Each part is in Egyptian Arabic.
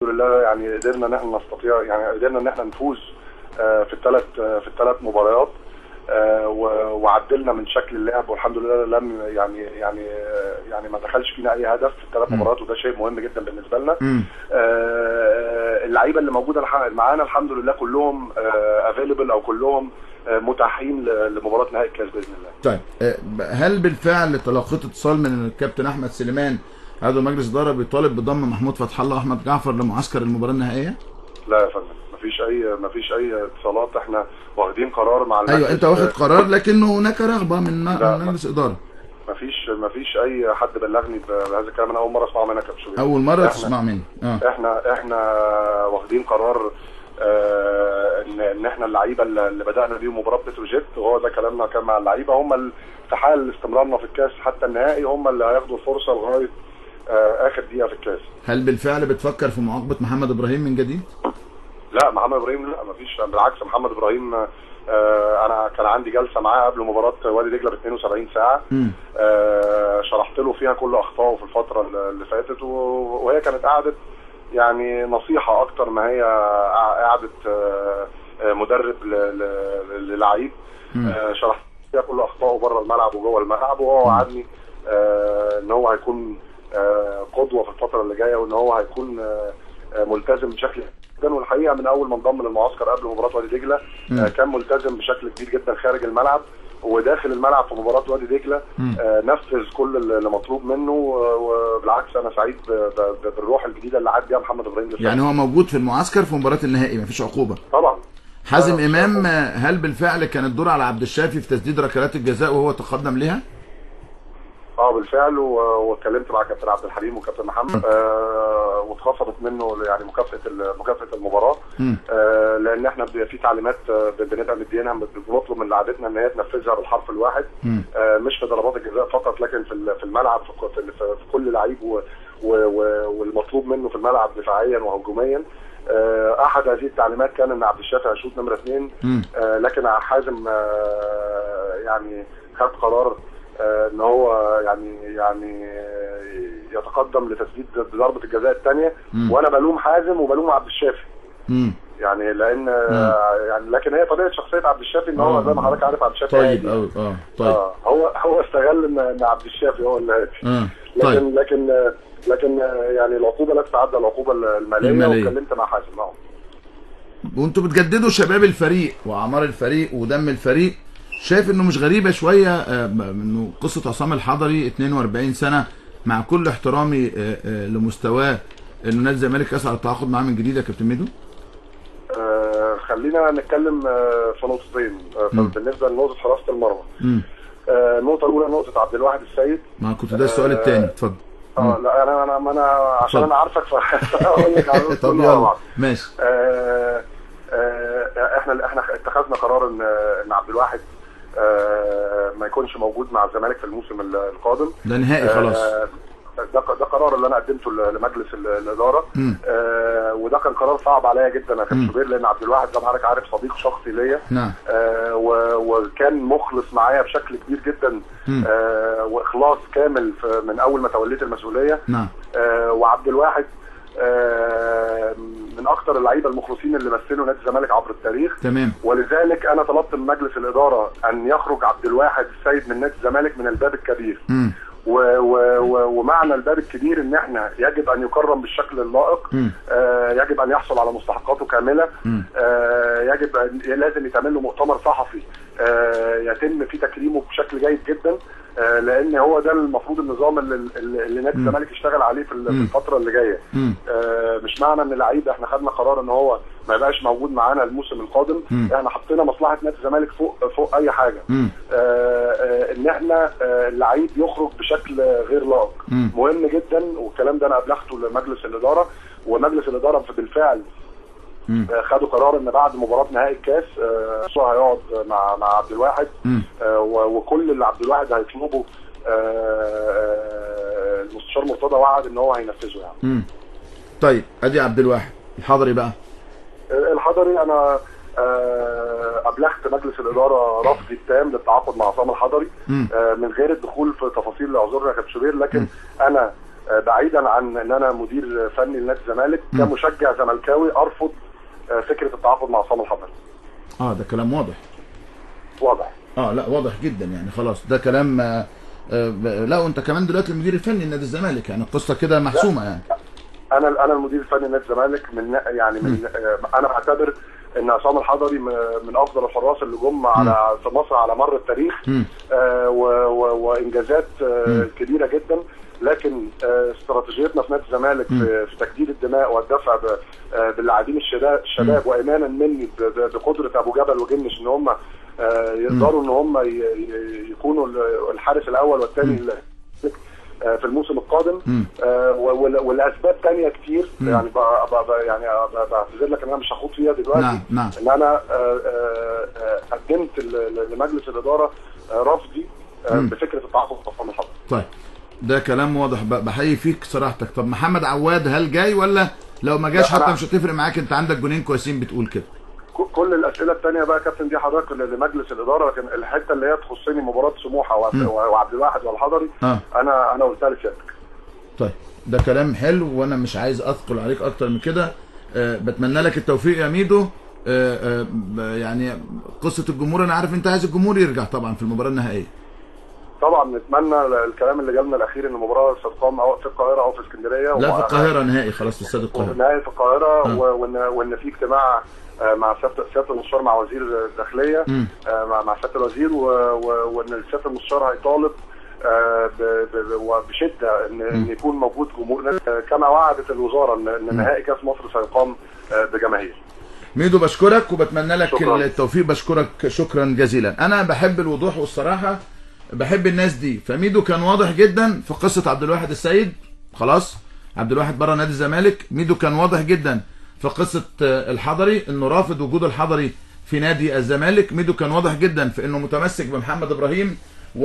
لله يعني قدرنا ان احنا نستطيع يعني قدرنا ان احنا نفوز آه، في الثلاث في الثلاث مباريات آه، و- وعدلنا من شكل اللعب والحمد لله لم يعني يعني آه، يعني ما دخلش فينا اي هدف في الثلاث مباريات وده شيء مهم جدا بالنسبه لنا مم. آه، اللعيبه اللي موجوده الح- معانا الحمد لله كلهم افيلبل او كلهم آه، متاحين ل- لمباراه نهائي الكاس باذن الله طيب آه، هل بالفعل تلقيت اتصال من الكابتن احمد سليمان هذا مجلس اداره بيطالب بضم محمود فتح الله واحمد جعفر لمعسكر المباراه النهائيه؟ لا يا فندم مفيش اي مفيش اي اتصالات احنا واخدين قرار مع ايوه المجلس. انت واخد قرار لكن هناك رغبه من لا. من مجلس اداره مفيش مفيش اي حد بلغني بهذا الكلام انا اول مره اسمعه منك يا بشوي اول مره إحنا- تسمع مني اه احنا احنا واخدين قرار آه، ان ان احنا اللعيبه اللي اللي بدانا بيهم مباراه بتروجيت وهو ده كلامنا كان مع اللعيبه هم ال- في حال استمرارنا في الكاس حتى النهائي هم اللي هياخدوا الفرصه لغايه آه، اخر دقيقه في الكاس هل بالفعل بتفكر في معاقبه محمد ابراهيم من جديد؟ لا محمد ابراهيم لا مفيش بالعكس محمد ابراهيم آه، انا كان عندي جلسه معاه قبل مباراه وادي دجله ب 72 ساعه مم. آه، شرحت له فيها كل اخطائه في الفتره اللي فاتت و- وهي كانت قعده يعني نصيحه اكتر ما هي قعده آه، آه، مدرب ل- ل- للعيب مم. آه، شرحت فيها كل اخطائه بره الملعب وجوه الملعب وهو وعدني آه، ان هو هيكون آه، قدوه في الفتره اللي جايه وان هو هيكون آه، آه، ملتزم بشكل جدا والحقيقه من اول ما انضم للمعسكر قبل مباراه وادي دجله آه، كان ملتزم بشكل كبير جدا خارج الملعب وداخل الملعب في مباراه وادي دجله آه، نفذ كل اللي مطلوب منه و- وبالعكس انا سعيد ب- ب- بالروح الجديده اللي عاد بيها محمد ابراهيم للفريق. يعني هو موجود في المعسكر في مباراه النهائي مفيش عقوبه طبعا حازم لا، امام آه، هل بالفعل كان الدور على عبد الشافي في تسديد ركلات الجزاء وهو تقدم لها؟ اه بالفعل و- واتكلمت مع كابتن عبد الحليم وكابتن محمد آه واتخصمت منه يعني مكافاه ال- مكافاه المباراه مم. آه لان احنا بيبقى في تعليمات آه، بنبقى مدينها بنطلب من لعيبتنا ان هي تنفذها بالحرف الواحد مم. آه مش في ضربات الجزاء فقط لكن في ال- في الملعب في ك- في, في, في كل لعيب و- و- و- والمطلوب منه في الملعب دفاعيا وهجوميا آه احد هذه التعليمات كان ان عبد الشافي هيشوط نمره اثنين مم. آه لكن حازم آه يعني خد قرار آه ان هو يعني يعني آه، يتقدم لتسديد ضربه الجزاء الثانيه مم. وانا بلوم حازم وبلوم عبد الشافي مم. يعني لان آه، يعني لكن هي طبيعه شخصيه عبد الشافي ان هو آه. زي ما حضرتك عارف عبد الشافي طيب هادي. قوي اه طيب اه هو هو استغل ان ان عبد الشافي هو اللي هادي اه لكن طيب لكن آه، لكن آه، يعني العقوبه لا تتعدى العقوبه الماليه, المالية. واتكلمت مع حازم اه وانتوا بتجددوا شباب الفريق واعمار الفريق ودم الفريق شايف انه مش غريبه شويه آه، ب- انه قصه عصام الحضري 42 سنه مع كل احترامي آه، آه، لمستواه انه نادي الزمالك يسعى للتعاقد معاه من جديد يا كابتن ميدو؟ آه، خلينا نتكلم آه، في نقطتين آه، مم. بالنسبه لنقطه حراسه المرمى امم آه، النقطه الاولى نقطه عبد الواحد السيد ما كنت ده السؤال الثاني اتفضل اه لا انا انا انا عشان اتفضل. انا عارفك فاقول لك على النقطة طب كلها ورا يلا بعض. ماشي آه، آه، احنا احنا اتخذنا قرار ان ان عبد الواحد آه، ما يكونش موجود مع الزمالك في الموسم القادم ده نهائي خلاص آه، ده ده قرار اللي انا قدمته ل- لمجلس ال- الاداره مم. آه، وده كان قرار صعب عليا جدا يا مم. كابتن شوبير لان عبد الواحد زي ما حضرتك عارف صديق شخصي ليا نعم آه، و- وكان مخلص معايا بشكل كبير جدا مم. آه، واخلاص كامل في- من اول ما توليت المسؤوليه نعم آه، وعبد الواحد آه، من اكثر اللعيبه المخلصين اللي مثلوا نادي الزمالك عبر التاريخ تمام ولذلك انا طلبت من مجلس الاداره ان يخرج عبد الواحد السيد من نادي الزمالك من الباب الكبير امم و و و ومعنى الباب الكبير ان احنا يجب ان يكرم بالشكل اللائق مم. آه يجب ان يحصل على مستحقاته كامله مم. آه يجب أن لازم يتعمل له مؤتمر صحفي آه يتم فيه تكريمه بشكل جيد جدا آه لان هو ده المفروض النظام اللي, اللي اللي نادي مم. الزمالك اشتغل عليه في ال- في مم. الفتره اللي جايه مم. آه مش معنى ان لعيب احنا خدنا قرار ان هو ما يبقاش موجود معانا الموسم القادم مم. احنا حطينا مصلحه نادي الزمالك فوق فوق اي حاجه مم. آه، آه، ان احنا آه، اللعيب يخرج بشكل غير لائق مم. مهم جدا والكلام ده انا ابلغته لمجلس الاداره ومجلس الاداره بالفعل مم. آه، خدوا قرار ان بعد مباراه نهائي الكاس آه، هو هيقعد مع مع عبد الواحد مم. آه، و- وكل اللي عبد الواحد هيطلبه آه، آه، المستشار مرتضى وعد ان هو هينفذه يعني مم. طيب ادي عبد الواحد الحضري بقى آه، الحضري انا آه، ابلغت مجلس الاداره رفضي التام للتعاقد مع عصام الحضري مم. آه، من غير الدخول في تفاصيل اعذرنا يا كابتن شوبير لكن انا آه، بعيدا عن ان انا مدير فني لنادي الزمالك مم. كمشجع زملكاوي ارفض آه، فكره التعاقد مع عصام الحضري اه ده كلام واضح واضح اه لا واضح جدا يعني خلاص ده كلام آه آه ب- لا وانت كمان دلوقتي المدير الفني لنادي الزمالك يعني القصه كده محسومه يعني انا انا المدير الفني لنادي الزمالك من يعني من آه، انا بعتبر ان عصام الحضري م- من افضل الحراس اللي جم على في مصر على مر التاريخ مم. آه، و- و- وانجازات آه، مم. كبيره جدا لكن آه، استراتيجيتنا في نادي الزمالك في في تجديد الدماء والدفع ب- آه، باللاعبين الشباب الشباب وايمانا مني ب- ب- بقدره ابو جبل وجنش ان هم آه، يقدروا ان هم ي- ي- يكونوا ال- الحارس الاول والثاني في الموسم القادم مم. آه، وال- والاسباب تانية كتير مم. يعني ب- ب- ب- يعني ب- بعتذر لك ان انا مش هخوض فيها دلوقتي نعم نعم ان انا آه، آه، آه، قدمت ل- ل- لمجلس الاداره آه، رفضي آه، مم. بفكره التعاقد مع عصام الحضري طيب ده كلام واضح ب- بحيي فيك صراحتك طب محمد عواد هل جاي ولا لو ما جاش لا، حتى أنا- مش هتفرق معاك انت عندك جونين كويسين بتقول كده ك- كل الاسئله الثانيه بقى يا كابتن دي حضرتك ل- لمجلس الاداره لكن الحته اللي هي تخصني مباراه سموحه وعبد- مم. وعبد الواحد والحضري اه انا انا قلتها لسيادتك طيب ده كلام حلو وانا مش عايز اثقل عليك اكتر من كده آه بتمنى لك التوفيق يا ميدو آه آه ب- يعني قصه الجمهور انا عارف انت عايز الجمهور يرجع طبعا في المباراه النهائيه طبعا نتمنى الكلام اللي جالنا الاخير ان المباراه ستقام او في القاهره او في اسكندريه لا في و- القاهره نهائي خلاص في استاد وفي القاهره النهايه في القاهره آه. و- وان وان في اجتماع آه، مع سياده سياده المستشار مع وزير الداخليه مم. آه، مع مع سياده الوزير و- و- وان سياده المستشار هيطالب آه، ب- ب- وبشده ان ان يكون موجود جمهور نادي- آه، كما وعدت الوزاره ان ان نهائي كاس مصر سيقام آه، بجماهير ميدو بشكرك وبتمنى لك شكراً. التوفيق بشكرك شكرا جزيلا انا بحب الوضوح والصراحه بحب الناس دي فميدو كان واضح جدا في قصه عبد الواحد السيد خلاص عبد الواحد بره نادي الزمالك ميدو كان واضح جدا في قصه آه، الحضري انه رافض وجود الحضري في نادي الزمالك ميدو كان واضح جدا في انه متمسك بمحمد ابراهيم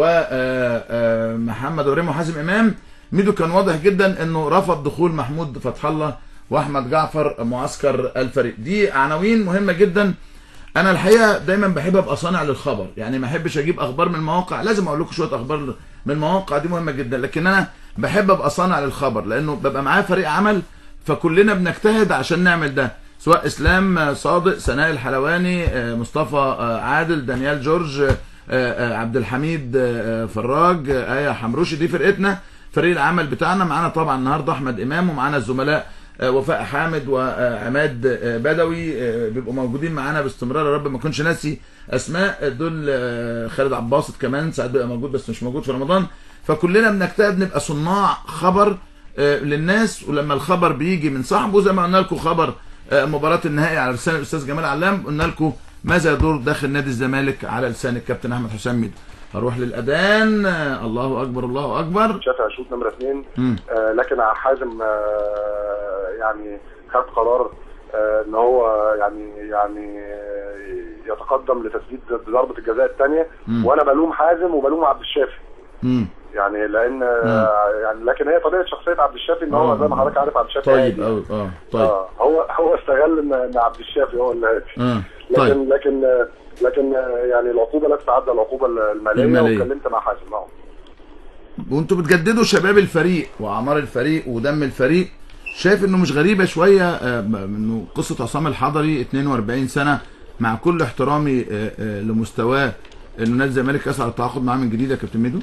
ومحمد ابراهيم وحازم امام ميدو كان واضح جدا انه رفض دخول محمود فتح الله واحمد جعفر معسكر الفريق دي عناوين مهمه جدا انا الحقيقه دايما بحب ابقى صانع للخبر يعني ما احبش اجيب اخبار من المواقع لازم اقول لكم شويه اخبار من المواقع دي مهمه جدا لكن انا بحب ابقى صانع للخبر لانه ببقى معايا فريق عمل فكلنا بنجتهد عشان نعمل ده سواء اسلام آه، صادق سناء الحلواني آه، مصطفى آه، عادل دانيال جورج آه، آه، عبد الحميد آه، آه، فراج آه، ايه حمروشي دي فرقتنا فريق العمل بتاعنا معانا طبعا النهارده احمد امام ومعانا الزملاء آه، وفاء حامد وعماد آه، بدوي آه، بيبقوا موجودين معانا باستمرار يا رب ما اكونش ناسي اسماء دول آه، خالد عباسط كمان ساعات بيبقى موجود بس مش موجود في رمضان فكلنا بنجتهد نبقى صناع خبر آه، للناس ولما الخبر بيجي من صاحبه زي ما قلنا لكم خبر آه، مباراه النهائي على لسان الاستاذ جمال علام قلنا لكم ماذا يدور داخل نادي الزمالك على لسان الكابتن احمد حسام ميدو هروح للاذان آه، الله اكبر الله اكبر شافع شوط نمره اثنين مم. آه، لكن حازم آه، يعني خد قرار آه، ان هو يعني يعني آه، يتقدم لتسديد ضربه الجزاء الثانيه مم. وانا بلوم حازم وبلوم عبد الشافي مم. يعني لان آه، يعني لكن هي طبيعه شخصيه عبد الشافي ان هو آه. زي ما حضرتك عارف عبد الشافي طيب هادي. قوي اه طيب اه هو هو استغل ان ان عبد الشافي هو اللي هادي اه لكن طيب لكن آه، لكن آه، يعني العقوبه لا تتعدى العقوبه الماليه, المالية. واتكلمت مع حازم اه وانتوا بتجددوا شباب الفريق واعمار الفريق ودم الفريق شايف انه مش غريبه شويه آه، ب- انه قصه عصام الحضري 42 سنه مع كل احترامي آه، آه، لمستواه انه نادي الزمالك يسعى للتعاقد معاه من جديد يا كابتن ميدو؟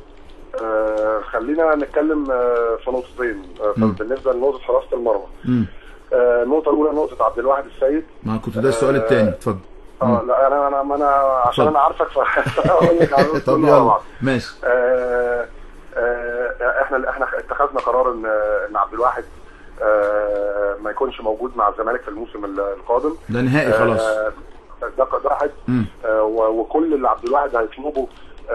آه، خلينا نتكلم آه، في نقطتين آه، مم. بالنسبه لنقطه حراسه المرمى امم آه، النقطه الاولى نقطه عبد الواحد السيد ما كنت ده السؤال الثاني اتفضل اه لا انا انا انا عشان اتفضل. انا عارفك فهقول لك على النقطة طب كلها مع يلا بعض. ماشي آه، آه، احنا احنا اتخذنا قرار ان ان عبد الواحد آه، ما يكونش موجود مع الزمالك في الموسم القادم ده نهائي خلاص آه، ده ده واحد امم آه، و- وكل اللي عبد الواحد هيطلبه آه،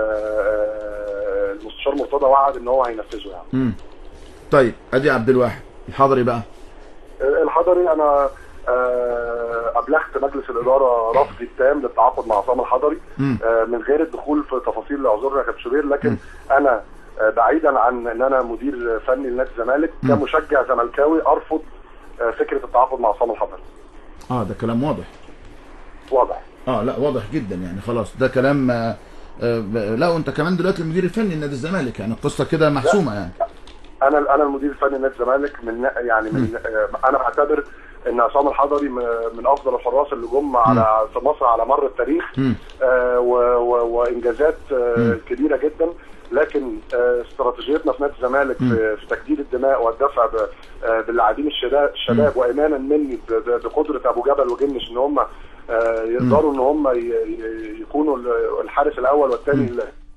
آه، المستشار مرتضى وعد ان هو هينفذه يعني امم طيب ادي عبد الواحد الحضري بقى الحضري انا آه، ابلغت مجلس الاداره رفضي التام للتعاقد مع عصام الحضري مم. آه، من غير الدخول في تفاصيل اعذرنا يا كابتن شوبير لكن انا آه، بعيدا عن ان انا مدير فني لنادي الزمالك مم. كمشجع زملكاوي ارفض آه، فكره التعاقد مع عصام الحضري اه ده كلام واضح واضح اه لا واضح جدا يعني خلاص ده كلام آه آه ب- لا وانت كمان دلوقتي المدير الفني لنادي الزمالك يعني القصه كده محسومه يعني انا انا المدير الفني لنادي الزمالك من يعني من آه، انا بعتبر ان عصام الحضري م- من افضل الحراس اللي جم على في مصر على مر التاريخ مم. آه، و- و- وانجازات آه، مم. كبيره جدا لكن آه، استراتيجيتنا في نادي الزمالك في في تجديد الدماء والدفع ب- آه، باللاعبين الشباب الشباب وايمانا مني ب- ب- بقدره ابو جبل وجنش ان هم آه، يقدروا ان هم ي- ي- يكونوا ال- الحارس الاول والثاني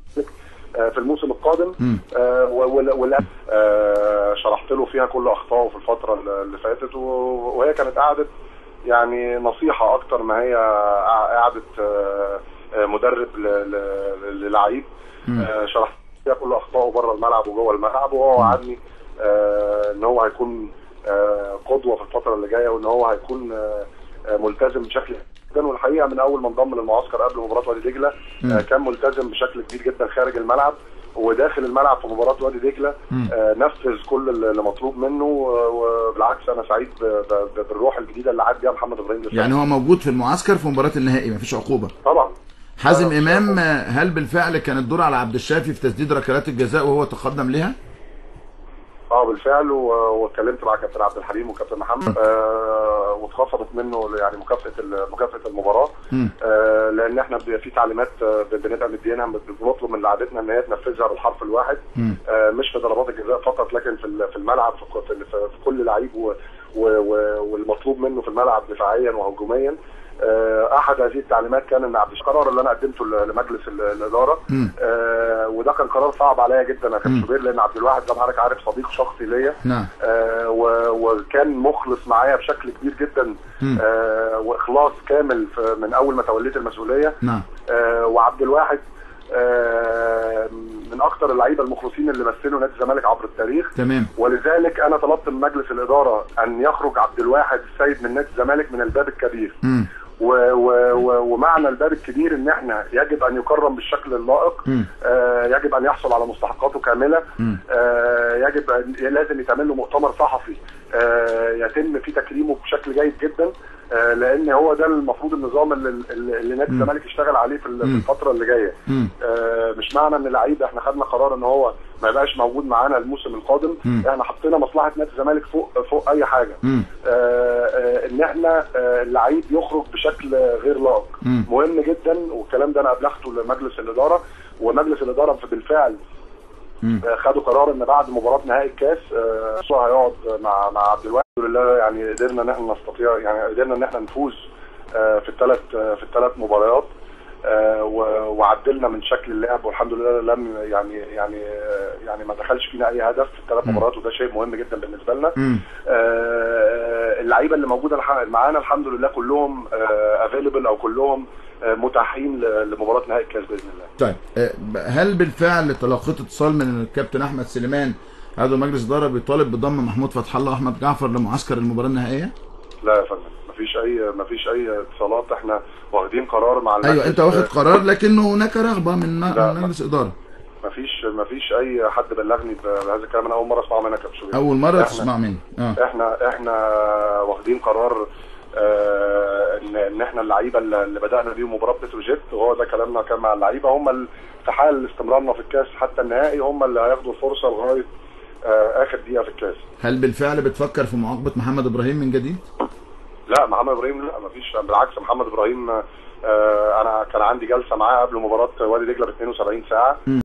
في الموسم القادم مم. آه، و- وال- وال- آه، شرحت له فيها كل اخطائه في الفتره اللي فاتت و- وهي كانت قعده يعني نصيحه اكتر ما هي قعده آه، آه، مدرب ل- ل- للعيب مم. آه، شرحت فيها كل اخطائه بره الملعب وجوه الملعب وهو وعدني آه، ان هو هيكون آه، قدوه في الفتره اللي جايه وان هو هيكون آه، آه، ملتزم بشكل جدا والحقيقه من اول ما انضم للمعسكر قبل مباراه وادي دجله آه، كان ملتزم بشكل كبير جدا خارج الملعب وداخل الملعب في مباراه وادي دجله مم. آه، نفذ كل اللي مطلوب منه و- وبالعكس انا سعيد ب- ب- بالروح الجديده اللي عاد بيها محمد ابراهيم للفريق. يعني هو موجود في المعسكر في مباراه النهائي مفيش عقوبه طبعا حازم آه، امام آه، هل بالفعل كان الدور على عبد الشافي في تسديد ركلات الجزاء وهو تقدم لها اه بالفعل و- واتكلمت مع كابتن عبد الحليم وكابتن محمد آه واتخصمت منه يعني مكافاه ال- مكافاه المباراه مم. آه لان احنا بيبقى في تعليمات آه، بنبقى مدينها بنطلب من لاعبتنا ان هي تنفذها بالحرف الواحد مم. آه مش في ضربات الجزاء فقط لكن في ال- في الملعب في, ك- في, في كل لعيب و- و- و- والمطلوب منه في الملعب دفاعيا وهجوميا آه، احد هذه التعليمات كان ان عبد القرار اللي انا قدمته ل- لمجلس ال- الاداره مم. آه، وده كان قرار صعب عليا جدا يا مم. كابتن شوبير لان عبد الواحد زي ما حضرتك عارف صديق شخصي ليا نعم آه، و- وكان مخلص معايا بشكل كبير جدا مم. آه، واخلاص كامل في- من اول ما توليت المسؤوليه نعم آه، وعبد الواحد آه، من اكثر اللعيبه المخلصين اللي مثلوا نادي الزمالك عبر التاريخ تمام ولذلك انا طلبت من مجلس الاداره ان يخرج عبد الواحد السيد من نادي الزمالك من الباب الكبير مم. و و و ومعنى الباب الكبير ان احنا يجب ان يكرم بالشكل اللائق مم. آه يجب ان يحصل على مستحقاته كامله مم. آه يجب أن لازم يتعمل له مؤتمر صحفي آه يتم فيه تكريمه بشكل جيد جدا آه لان هو ده المفروض النظام اللي, اللي اللي نادي مم. الزمالك يشتغل عليه في ال- في مم. الفتره اللي جايه مم. آه مش معنى ان لعيب احنا خدنا قرار ان هو ما يبقاش موجود معانا الموسم القادم مم. احنا حطينا مصلحه نادي الزمالك فوق فوق اي حاجه مم. آه، آه، ان احنا آه، اللعيب يخرج بشكل غير لائق مم. مهم جدا والكلام ده انا ابلغته لمجلس الاداره ومجلس الاداره بالفعل مم. آه، خدوا قرار ان بعد مباراه نهائي الكاس آه، هو هيقعد مع مع عبد الواحد الحمد لله يعني قدرنا ان احنا نستطيع يعني قدرنا ان احنا نفوز آه، في الثلاث في الثلاث مباريات آه، و- وعدلنا من شكل اللعب والحمد لله لم يعني يعني آه، يعني ما دخلش فينا اي هدف في الثلاث مم. مباريات وده شيء مهم جدا بالنسبه لنا مم. آه، اللعيبه اللي موجوده الح- معانا الحمد لله كلهم افيلبل او كلهم آه، متاحين ل- لمباراه نهائي الكاس باذن الله طيب آه، هل بالفعل تلقيت اتصال من الكابتن احمد سليمان عضو مجلس اداره بيطالب بضم محمود فتح الله واحمد جعفر لمعسكر المباراه النهائيه؟ لا يا فندم مفيش اي مفيش اي اتصالات احنا واخدين قرار مع ايوه المجلس. انت واخد قرار لكنه هناك رغبه من لا. من مجلس اداره مفيش مفيش اي حد بلغني بهذا الكلام انا اول مره اسمعه منك يا بشوي اول مره إحنا- تسمع مني اه احنا احنا واخدين قرار آه، ان ان احنا اللعيبه اللي اللي بدانا بيهم مباراه بتروجيت وهو ده كلامنا كان مع اللعيبه هم ال- في حال استمرارنا في الكاس حتى النهائي هم اللي هياخدوا الفرصه لغايه آه، اخر دقيقه في الكاس هل بالفعل بتفكر في معاقبه محمد ابراهيم من جديد؟ لا محمد ابراهيم لا مفيش بالعكس محمد ابراهيم آه، انا كان عندي جلسه معاه قبل مباراه وادي دجله ب 72 ساعه